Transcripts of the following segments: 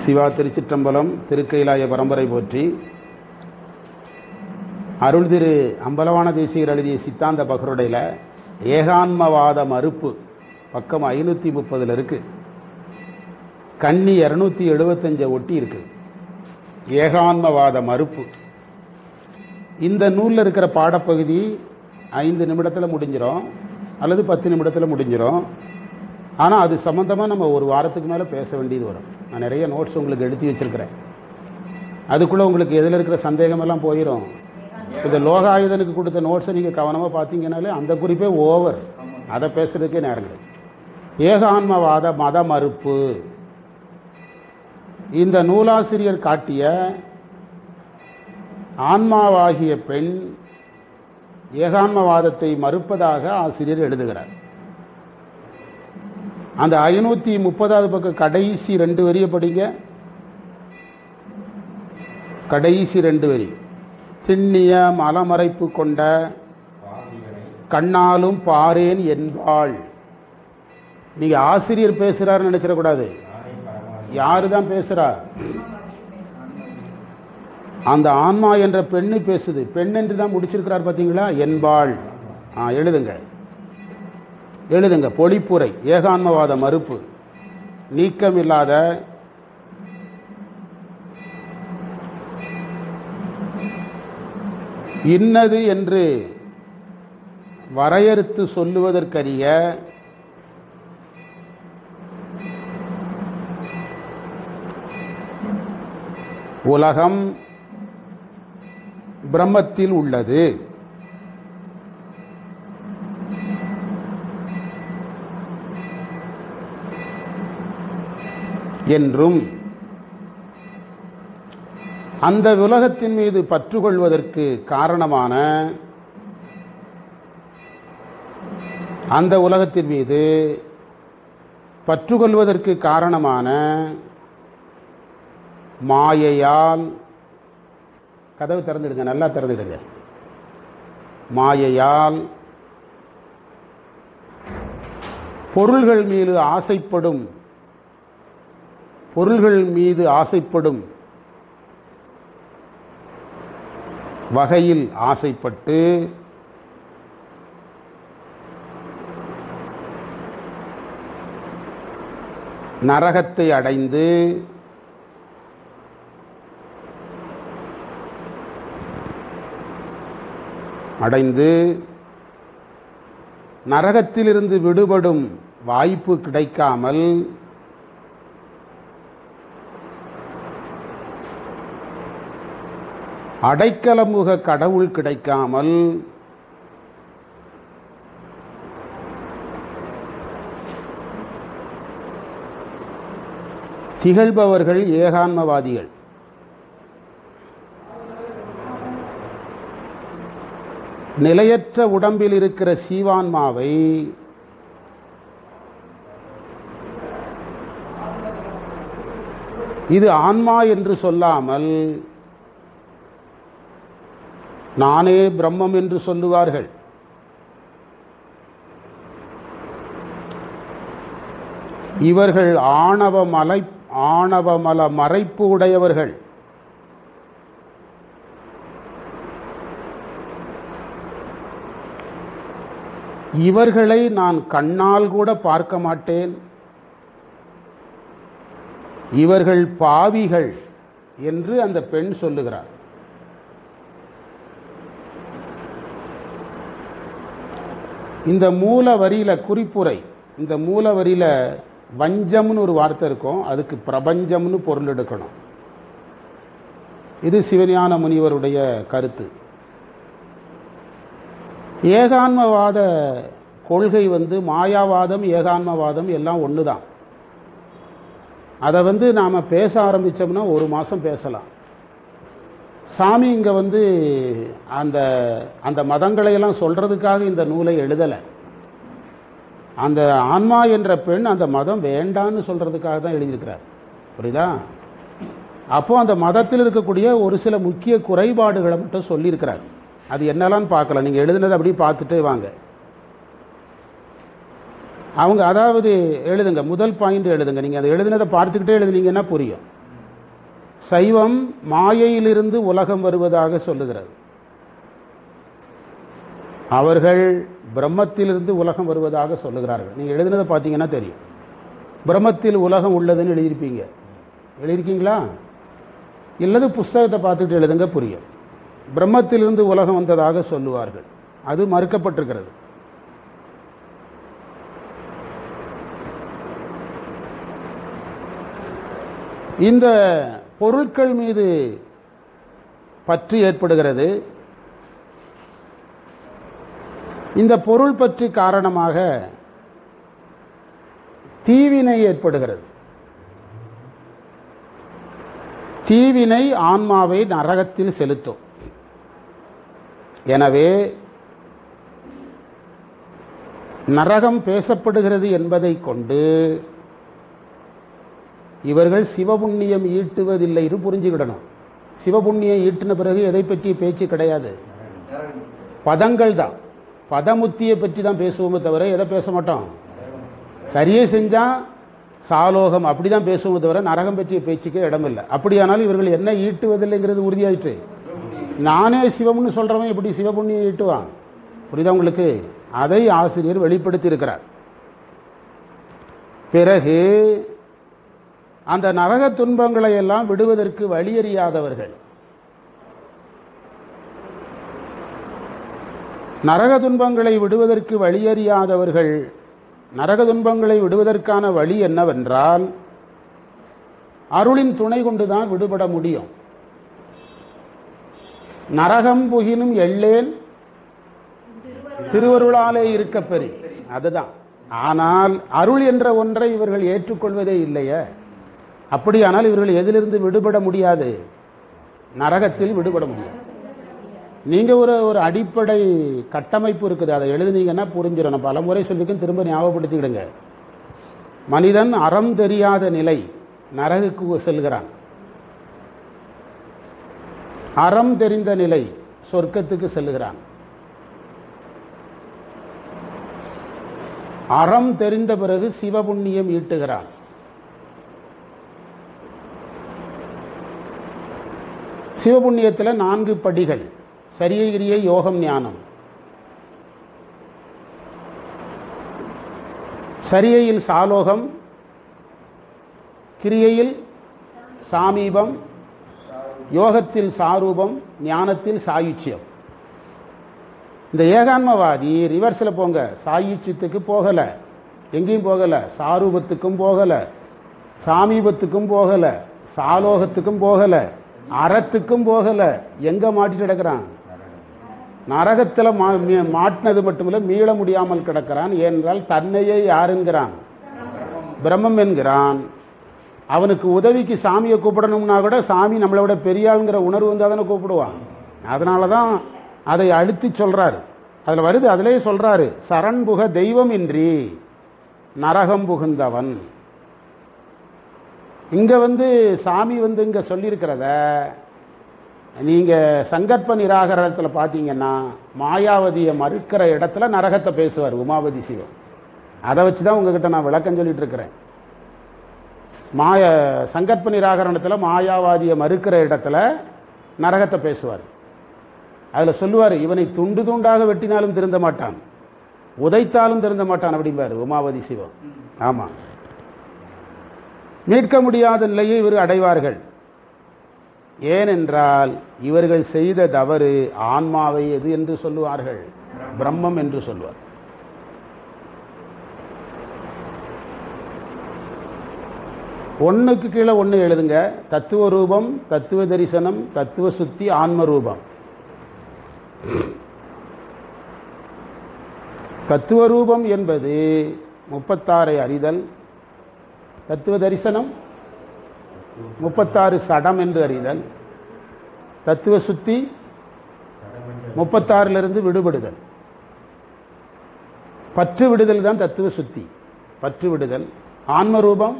சிவா திருச்சிற்றம்பலம் திருக்கைலாய பரம்பரை போற்றி அருள் திரு அம்பலவான தேசியர் எழுதிய சித்தாந்த பகருடையில் ஏகான்மவாத மறுப்பு பக்கம் ஐநூற்றி முப்பதில் இருக்கு கண்ணி இரநூத்தி எழுபத்தஞ்சை ஒட்டி இருக்கு ஏகான்மவாத மறுப்பு இந்த நூலில் இருக்கிற பாடப்பகுதி ஐந்து நிமிடத்தில் முடிஞ்சிடும் அல்லது பத்து நிமிடத்தில் முடிஞ்சிடும் ஆனால் அது சம்மந்தமாக நம்ம ஒரு வாரத்துக்கு மேலே பேச வேண்டியது வரும் நான் நிறைய நோட்ஸ் உங்களுக்கு எடுத்து வச்சிருக்கிறேன் அதுக்குள்ளே உங்களுக்கு எதில் இருக்கிற சந்தேகமெல்லாம் போயிடும் இந்த லோகாயுதனுக்கு கொடுத்த நோட்ஸை நீங்கள் கவனமாக பார்த்தீங்கனாலே அந்த குறிப்பே ஓவர் அதை பேசுறதுக்கே நேரம் கிடையாது ஏகான்மவாத மத மறுப்பு இந்த நூலாசிரியர் காட்டிய ஆன்மாவாகிய பெண் ஏகான்மவாதத்தை மறுப்பதாக ஆசிரியர் எழுதுகிறார் அந்த ஐநூற்றி முப்பதாவது பக்கம் கடைசி ரெண்டு வரியை படிங்க கடைசி ரெண்டு வரி திண்ணிய மலமறைப்பு கொண்ட கண்ணாலும் பாரேன் என்பாள் நீங்க ஆசிரியர் பேசுறாருன்னு நினைச்சிடக்கூடாது யாரு தான் பேசுறா அந்த ஆன்மா என்ற பெண்ணு பேசுது பெண் என்று தான் முடிச்சிருக்கிறார் பார்த்தீங்களா என்பாள் ஆ எழுதுங்க எழுதுங்க பொழிப்புரை ஏகான்மவாத மறுப்பு நீக்கமில்லாத இன்னது என்று வரையறுத்து சொல்லுவதற்கரிய உலகம் பிரம்மத்தில் உள்ளது என்றும் அந்த உலகத்தின் மீது பற்று கொள்வதற்கு காரணமான அந்த உலகத்தின் மீது பற்று கொள்வதற்கு காரணமான மாயையால் கதவு திறந்துடுங்க நல்லா திறந்துடுங்க மாயையால் பொருள்கள் மீது ஆசைப்படும் பொருள்கள் மீது ஆசைப்படும் வகையில் ஆசைப்பட்டு நரகத்தை அடைந்து அடைந்து நரகத்திலிருந்து விடுபடும் வாய்ப்பு கிடைக்காமல் அடைக்கலமுக கடவுள் கிடைக்காமல் திகழ்பவர்கள் ஏகான்மவாதிகள் நிலையற்ற உடம்பில் இருக்கிற சீவான்மாவை இது ஆன்மா என்று சொல்லாமல் நானே பிரம்மம் என்று சொல்லுவார்கள் இவர்கள் ஆணவ மலை ஆணவமல மறைப்பு உடையவர்கள் இவர்களை நான் கண்ணால் கூட பார்க்க மாட்டேன் இவர்கள் பாவிகள் என்று அந்த பெண் சொல்லுகிறார் இந்த மூல வரியில குறிப்புரை இந்த மூல வரியில வஞ்சம்னு ஒரு வார்த்தை இருக்கும் அதுக்கு பிரபஞ்சம்னு பொருள் எடுக்கணும் இது சிவஞான முனிவருடைய கருத்து ஏகான்மவாத கொள்கை வந்து மாயாவாதம் ஏகான்மவாதம் எல்லாம் ஒன்று தான் அதை வந்து நாம் பேச ஆரம்பித்தோம்னா ஒரு மாதம் பேசலாம் சாமி இங்கே வந்து அந்த அந்த மதங்களையெல்லாம் சொல்கிறதுக்காக இந்த நூலை எழுதலை அந்த ஆன்மா என்ற பெண் அந்த மதம் வேண்டான்னு சொல்கிறதுக்காக தான் எழுதியிருக்கிறார் புரியுதா அப்போ அந்த மதத்தில் இருக்கக்கூடிய ஒரு சில முக்கிய குறைபாடுகளை மட்டும் சொல்லியிருக்கிறார் அது என்னெல்லாம் பார்க்கலாம் நீங்கள் எழுதுனதை அப்படியே பார்த்துட்டே வாங்க அவங்க அதாவது எழுதுங்க முதல் பாயிண்ட் எழுதுங்க நீங்கள் அதை எழுதுனதை பார்த்துக்கிட்டே எழுதுனீங்கன்னா புரியும் சைவம் மாயையிலிருந்து உலகம் வருவதாக சொல்லுகிறது அவர்கள் பிரம்மத்திலிருந்து உலகம் வருவதாக சொல்லுகிறார்கள் நீங்கள் எழுதினதை பார்த்தீங்கன்னா தெரியும் பிரம்மத்தில் உலகம் உள்ளதுன்னு எழுதியிருப்பீங்க எழுதியிருக்கீங்களா இல்லது புஸ்தகத்தை பார்த்துட்டு எழுதுங்க புரியும் பிரம்மத்திலிருந்து உலகம் வந்ததாக சொல்லுவார்கள் அது மறுக்கப்பட்டிருக்கிறது இந்த பொருட்கள் மீது பற்று ஏற்படுகிறது இந்த பொருள் பற்றி காரணமாக தீவினை ஏற்படுகிறது தீவினை ஆன்மாவை நரகத்தில் செலுத்தும் எனவே நரகம் பேசப்படுகிறது என்பதை கொண்டு இவர்கள் சிவபுண்ணியம் ஈட்டுவதில்லைன்னு புரிஞ்சுக்கிடணும் சிவபுண்ணியம் ஈட்டின பிறகு எதை பற்றி பேச்சு கிடையாது பதங்கள் தான் பதமுத்தியை பற்றி தான் பேசுவோமே தவிர எதை பேச மாட்டோம் சரியே செஞ்சா சாலோகம் அப்படி தான் பேசுவோமே தவிர நரகம் பற்றிய பேச்சுக்கே இடமில்லை அப்படியானால் இவர்கள் என்ன ஈட்டுவதில்லைங்கிறது உறுதியாயிற்று நானே சிவம்னு சொல்றவன் எப்படி சிவபுண்ணியம் ஈட்டுவான் புரியுதா உங்களுக்கு அதை ஆசிரியர் வெளிப்படுத்தி இருக்கிறார் பிறகு அந்த நரக துன்பங்களை எல்லாம் விடுவதற்கு வழியறியாதவர்கள் நரக துன்பங்களை விடுவதற்கு வழியறியாதவர்கள் நரக துன்பங்களை விடுவதற்கான வழி என்னவென்றால் அருளின் துணை கொண்டுதான் விடுபட முடியும் நரகம் புகினும் எள்ளேன் திருவருளாலே இருக்க பெறி அதுதான் ஆனால் அருள் என்ற ஒன்றை இவர்கள் ஏற்றுக்கொள்வதே இல்லையே அப்படியானால் இவர்கள் எதிலிருந்து விடுபட முடியாது நரகத்தில் விடுபட முடியும் நீங்க ஒரு ஒரு அடிப்படை கட்டமைப்பு இருக்குது அதை எழுதுனீங்கன்னா புரிஞ்சிடும் நான் பல முறை சொல்லிக்கும் திரும்ப ஞாபகப்படுத்திக்கிடுங்க மனிதன் அறம் தெரியாத நிலை நரகுக்கு செல்கிறான் அறம் தெரிந்த நிலை சொர்க்கத்துக்கு செல்லுகிறான் அறம் தெரிந்த பிறகு சிவபுண்ணியம் ஈட்டுகிறான் சிவபுண்ணியத்தில் நான்கு படிகள் சரியை கிரியை யோகம் ஞானம் சரியையில் சாலோகம் கிரியையில் சாமீபம் யோகத்தில் சாரூபம் ஞானத்தில் சாயுச்சியம் இந்த ஏகான்மவாதி ரிவர்ஸில் போங்க சாயுச்சியத்துக்கு போகலை எங்கேயும் போகலை சாரூபத்துக்கும் போகலை சாமீபத்துக்கும் போகலை சாலோகத்துக்கும் போகலை அறத்துக்கும் போகலை எங்க மாட்டிட்டு கிடக்கிறான் நரகத்தில் மா மீ- மாட்டினது மட்டுமில்ல மீள முடியாமல் கிடக்கிறான் ஏனென்றால் தன்னையே யார் என்கிறான் பிரம்மம் என்கிறான் அவனுக்கு உதவிக்கு சாமியை கூப்பிடணும்னா கூட சாமி நம்மளை விட பெரிய ஆளுங்கிற உணர்வு வந்து தானே கூப்பிடுவான் அதனால தான் அதை அழுத்தி சொல்றாரு அதில் வருது அதிலேயே சொல்றாரு சரண் புக தெய்வம் இன்றி நரகம் புகுந்தவன் இங்க வந்து சாமி வந்து இங்க சொல்லியிருக்கிறத நீங்க சங்கற்ப நிராகரணத்தில் பார்த்தீங்கன்னா மாயாவதியை மறுக்கிற இடத்துல நரகத்தை பேசுவார் உமாவதி சிவம் அதை வச்சு தான் உங்ககிட்ட நான் விளக்கம் சொல்லிட்டு இருக்கிறேன் மாய சங்கற்ப நிராகரணத்தில் மாயாவாதியை மறுக்கிற இடத்துல நரகத்தை பேசுவார் அதில் சொல்லுவார் இவனை துண்டு துண்டாக வெட்டினாலும் திருந்த மாட்டான் உதைத்தாலும் திருந்த மாட்டான் அப்படிம்பார் உமாவதி சிவம் ஆமாம் மீட்க முடியாத நிலையை இவர் அடைவார்கள் ஏனென்றால் இவர்கள் செய்த தவறு ஆன்மாவை எது என்று சொல்லுவார்கள் பிரம்மம் என்று சொல்வார் ஒண்ணுக்கு கீழே ஒன்று எழுதுங்க தத்துவ ரூபம் தத்துவ தரிசனம் தத்துவ சுத்தி ஆன்ம ரூபம் தத்துவ ரூபம் என்பது முப்பத்தாறை அறிதல் தத்துவ தரிசனம் முப்பத்தாறு சடம் என்று அறிதல் தத்துவ சுத்தி முப்பத்தாறிலிருந்து விடுபடுதல் பற்று விடுதல் தான் தத்துவ சுத்தி பற்று விடுதல் ஆன்ம ரூபம்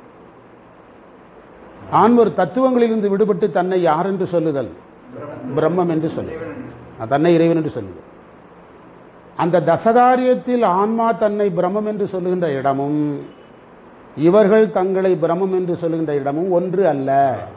ஆன்ம தத்துவங்களிலிருந்து விடுபட்டு தன்னை யார் என்று சொல்லுதல் பிரம்மம் என்று சொல்லுதல் தன்னை இறைவன் என்று சொல்லுதல் அந்த தசகாரியத்தில் ஆன்மா தன்னை பிரம்மம் என்று சொல்லுகின்ற இடமும் இவர்கள் தங்களை பிரம்மம் என்று சொல்லுகின்ற இடமும் ஒன்று அல்ல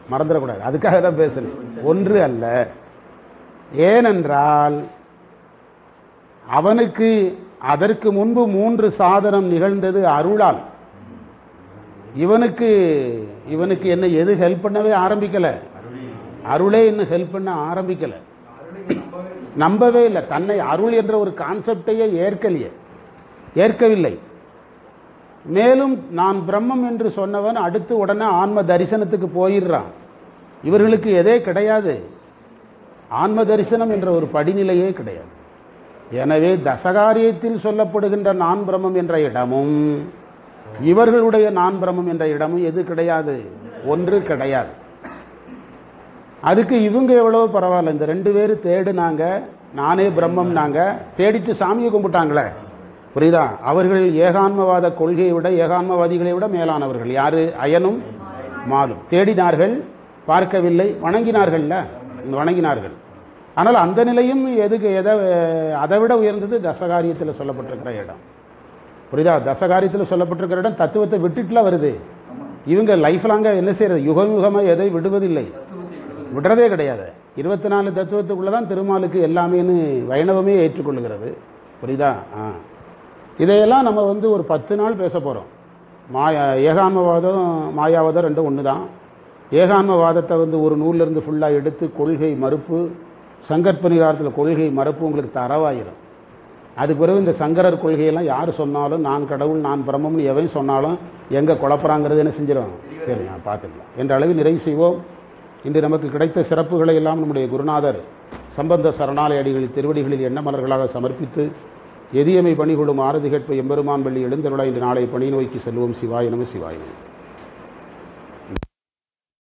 மறந்துடக்கூடாது அதுக்காக தான் பேசுறேன் ஒன்று அல்ல ஏனென்றால் அவனுக்கு அதற்கு முன்பு மூன்று சாதனம் நிகழ்ந்தது அருளால் இவனுக்கு இவனுக்கு என்ன எது ஹெல்ப் பண்ணவே ஆரம்பிக்கல அருளே இன்னும் ஹெல்ப் பண்ண ஆரம்பிக்கல நம்பவே இல்லை தன்னை அருள் என்ற ஒரு கான்செப்டையே ஏற்கலையே ஏற்கவில்லை மேலும் நான் பிரம்மம் என்று சொன்னவன் அடுத்து உடனே ஆன்ம தரிசனத்துக்கு போயிடுறான் இவர்களுக்கு எதே கிடையாது ஆன்ம தரிசனம் என்ற ஒரு படிநிலையே கிடையாது எனவே தசகாரியத்தில் சொல்லப்படுகின்ற நான் பிரம்மம் என்ற இடமும் இவர்களுடைய நான் பிரம்மம் என்ற இடமும் எது கிடையாது ஒன்று கிடையாது அதுக்கு இவங்க எவ்வளவு பரவாயில்ல இந்த ரெண்டு பேரும் தேடுனாங்க நானே பிரம்மம் நாங்க தேடிட்டு சாமியை கும்பிட்டாங்களே புரியுதா அவர்கள் ஏகான்மவாத கொள்கையை விட ஏகான்மவாதிகளை விட மேலானவர்கள் யாரு அயனும் மாலும் தேடினார்கள் பார்க்கவில்லை வணங்கினார்கள்ல வணங்கினார்கள் ஆனால் அந்த நிலையும் எதுக்கு எதை அதை விட உயர்ந்தது தசகாரியத்தில் சொல்லப்பட்டிருக்கிற இடம் புரியுதா தசகாரியத்தில் சொல்லப்பட்டிருக்கிற இடம் தத்துவத்தை விட்டுட்டுலாம் வருது இவங்க லைஃப் லாங்காக என்ன செய்யறது யுகம் யுகமாக எதை விடுவதில்லை விடுறதே கிடையாது இருபத்தி நாலு தத்துவத்துக்குள்ள தான் திருமாலுக்கு எல்லாமேன்னு வைணவமே ஏற்றுக்கொள்ளுகிறது புரியுதா ஆ இதையெல்லாம் நம்ம வந்து ஒரு பத்து நாள் பேச போகிறோம் மாயா ஏகான்மவாதம் மாயாவாதம் ரெண்டும் ஒன்று தான் ஏகான்மவாதத்தை வந்து ஒரு நூல்லேருந்து ஃபுல்லாக எடுத்து கொள்கை மறுப்பு சங்கற்ப நிகாரத்தில் கொள்கை மறுப்பு உங்களுக்கு தரவாயிரும் அதுக்கு பிறகு இந்த சங்கரர் கொள்கையெல்லாம் யார் சொன்னாலும் நான் கடவுள் நான் பிரம்மம்னு எவன் சொன்னாலும் எங்கே குழப்பறாங்கிறது என்ன செஞ்சிடும் சரி நான் பார்த்துக்கலாம் என்ற அளவில் நிறைவு செய்வோம் இன்று நமக்கு கிடைத்த சிறப்புகளை எல்லாம் நம்முடைய குருநாதர் சம்பந்த சரணாலய அடிகளில் திருவடிகளில் எண்ணமலர்களாக சமர்ப்பித்து எதியமை பணிகொடும் ஆரதி கேட்பு எம்பெருமான் வள்ளி எழுந்தருளா இன்று நாளை பணி நோக்கி செல்வோம் சிவாய நம சிவாய நம